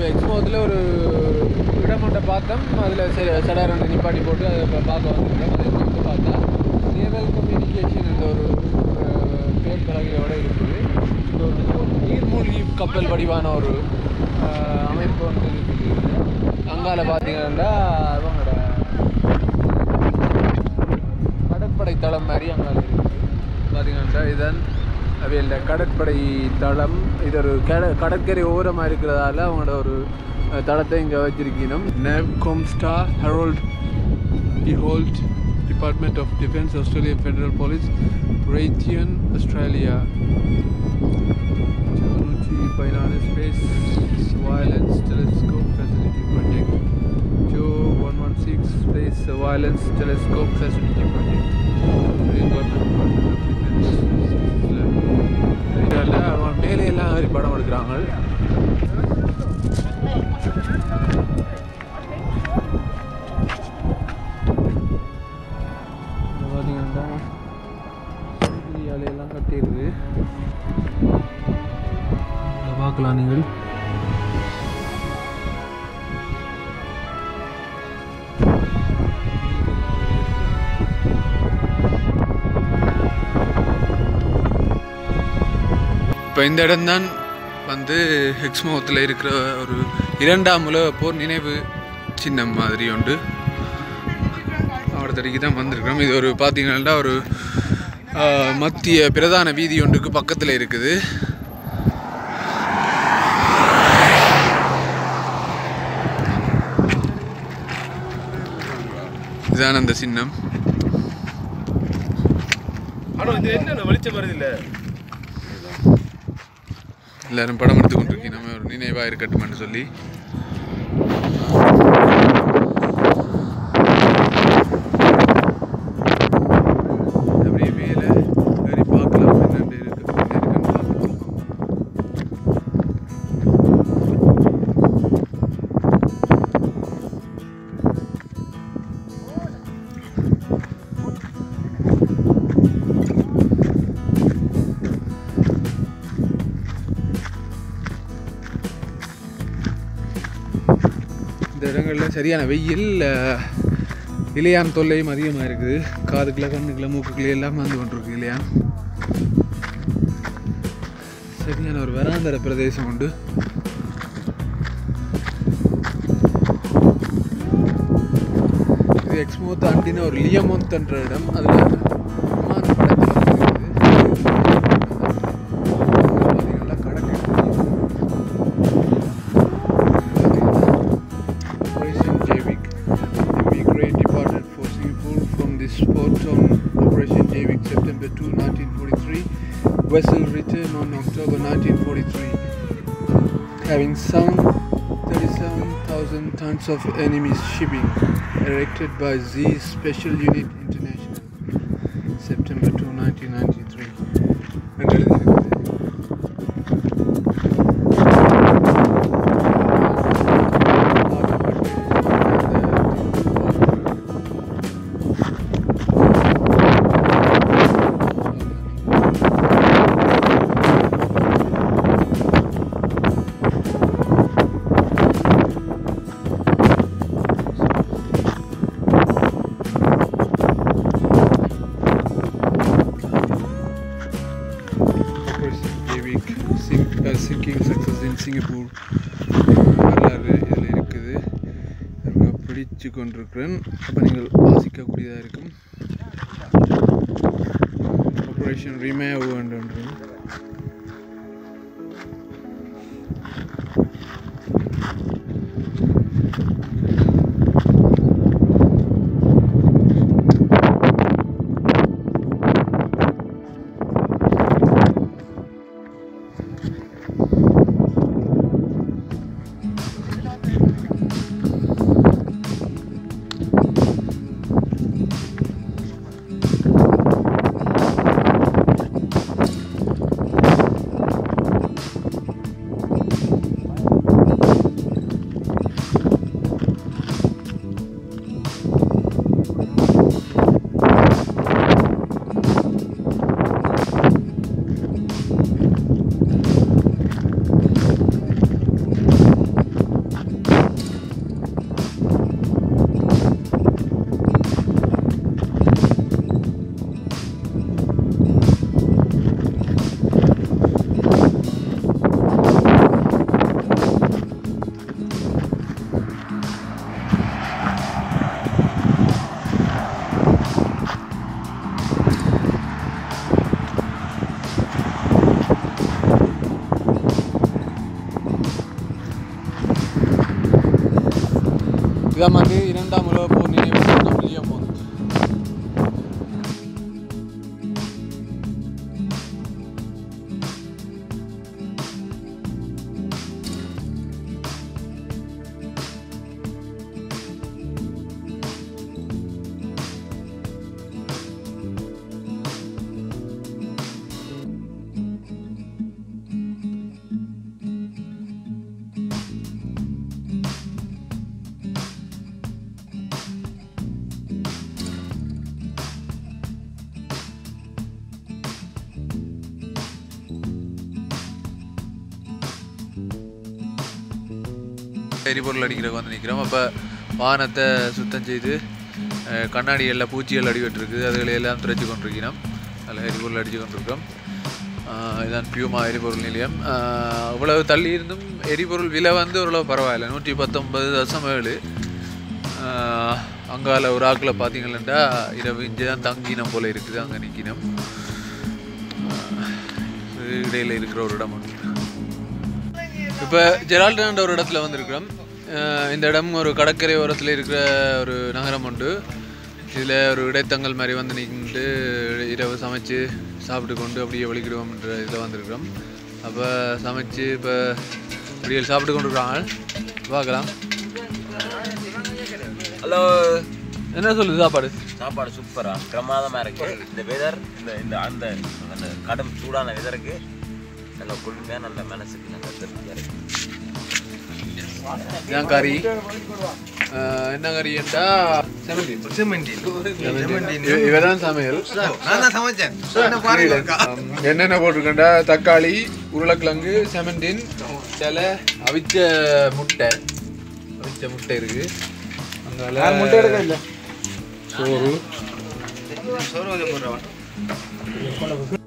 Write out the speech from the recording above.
இப்போ எக்ஸ்போத்தில் ஒரு இடம் ஒன்றை பார்த்தோம் அதில் சரி சடார் ரெண்டு நிப்பாட்டி போட்டு அதை இப்போ பார்க்க வந்துருக்கோம் அதை வந்து பார்த்தா நேவல் கம்யூனிகேஷன் என்ற ஒரு அஹ், பேர் பலகையோட இருக்குது இது ஒரு நீர்மூழ்கி கப்பல் வடிவான ஒரு அஹ், அமைப்பு வந்து இருக்குது அங்கால பார்த்தீங்கன்னா அவங்களோட கடற்படை தளம் மாதிரி அங்கே இருக்குது பார்த்தீங்கன்னா இதன் அவையில் கடற்படை தளம் இது ஒரு கட கடற்கரை ஓரமாக இருக்கிறதால அவங்களோட ஒரு அஹ், தளத்தை இங்கே வச்சிருக்கணும் நேவ்கோம்ஸ்டா ஹெரோல்ட் Behold, Department of Defense, Australian Federal Police, Raytheon, Australia. Chanuchi Binary Space Surveillance Telescope Facility Project. Joe 116 Space Surveillance Telescope Facility Project. Australian Government Department of Defense. இதில் அவன் மேலே எல்லாம் ஏறி படம் எடுக்கிறாங்க இங்க பார்த்தீங்கன்னா இலையெல்லாம் கட்டிடுது இதை பார்க்கலாம் நீங்கள் இப்போ இந்த இடம்தான் வந்து ஹெக்ஸ்மோத்தில் இருக்கிற ஒரு இரண்டாம் உலக போர் நினைவு சின்னம் மாதிரி உண்டு அவரத்தடிக்கு தான் வந்திருக்கிறோம் இது ஒரு பார்த்தீங்கன்னா ஒரு ஆஹ், மத்திய பிரதான வீதி ஒன்றுக்கு பக்கத்தில் இருக்குது இதுதான் அந்த சின்னம் ஆனா இது என்ன வெளிச்சம் வருது இல்ல எல்லாரும் படம் எடுத்து கொண்டிருக்கீங்க நம்ம ஒரு நினைவாக இருக்கட்டும்னு சொல்லி அப்படியே மேலே ஏறி பார்க்கலாம் என்னென்று இருக்கு என்ன இருக்குன்னு பார்க்கலாம் இந்த இடங்கள்ல சரியான வெயில் அஹ், இலையான் தொல்லையும் அதிகமாக இருக்குது காதுக்குள்ள கண்ணுக்குள்ள மூக்குக்குள்ள எல்லாம் வந்து கொண்டிருக்கு இலையான் சரியான ஒரு வராந்தர பிரதேசம் உண்டு இது எக்ஸ்மோ தாண்டின ஒரு லியமொந்த் என்ற இடம் அதில் விமான படத்தில் பார்த்தீங்கன்னா கடற்கரை Operation Javik. The Great departed for Singapore from this port on Operation Javik September 2, 1943. Vessel returned on October 1943, having sunk 37,000 tons of enemy shipping, erected by Z Special Unit International, September 2, 1993. என்று எழுதியிருக்குது. Operation Javik sink, uh, sinking success in Singapore வரலாறு இதில் இருக்குது நான் பிடிச்சு கொண்டிருக்கிறேன் அப்போ நீங்கள் வாசிக்கக்கூடியதாக இருக்கும் ஆப்ரேஷன் ரிமேவ் என்று இதான் வந்து இரண்டாம் உலக போர் நினைவு சின்னம் லியமோந்த் எரிபொருள் அடிக்கிறதுக்கு வந்து நிற்கிறோம் அப்போ வாகனத்தை சுத்தம் செய்து அஹ், கண்ணாடிகளில் பூச்சிகள் அடிபட்டிருக்குது அதுகளை எல்லாம் துடைச்சி கொண்டிருக்கிறோம் அதில் எரிபொருள் அடித்து கொண்டிருக்கிறோம் அஹ், இதான் பியூமா எரிபொருள் நிலையம் அஹ், இவ்வளவு தள்ளி இருந்தும் எரிபொருள் விலை வந்து ஓரளவு பரவாயில்ல நூற்றி பத்தொன்பது தசம் ஏழு அஹ், அங்கால ஒரு ஆக்கில் பார்த்தீங்கன்னா இரவு இங்கே தான் தங்கினம் போல இருக்குது அங்கே நிற்கினோம் இடையில் இருக்கிற ஒரு இடம் ஒன்று இப்போ ஜெரால்டன்ன்ற ஒரு இடத்துல வந்திருக்கிறோம் அஹ் இந்த இடம் ஒரு கடற்கரை ஓரத்தில் இருக்கிற ஒரு நகரம் உண்டு இதில் ஒரு இடைத்தங்கல் மாதிரி வந்து நின்று இரவு சமைச்சு சாப்பிட்டு கொண்டு அப்படியே வலிக்கிடுவோம்ன்ற இதில் வந்திருக்கிறோம் அப்போ சமைச்சு இப்போ இப்படியே சாப்பிட்டு கொண்டு இருக்கிறாங்க பார்க்கலாம் ஹலோ என்ன சொல்லுது சாப்பாடு சாப்பாடு சூப்பரா பிரமாதமா இருக்கு இந்த வெதர் இந்த இந்த அந்த அந்த கடும் சூடான வெதருக்கு நல்ல குளுமையா நல்ல மனசுக்கு நல்ல திருப்தியா இருக்கு இதான் கறி அஹ் என்ன கறிண்டா செமந்தி இவதான் சமையல் ஆம், என்னென்ன போட்டிருக்கேன்டா தக்காளி உருளைக்கிழங்கு செமண்டின் சில அவிச்ச முட்டை அவிச்ச முட்டை இருக்கு அங்கால முட்டை எடுக்க இல்லை சோறு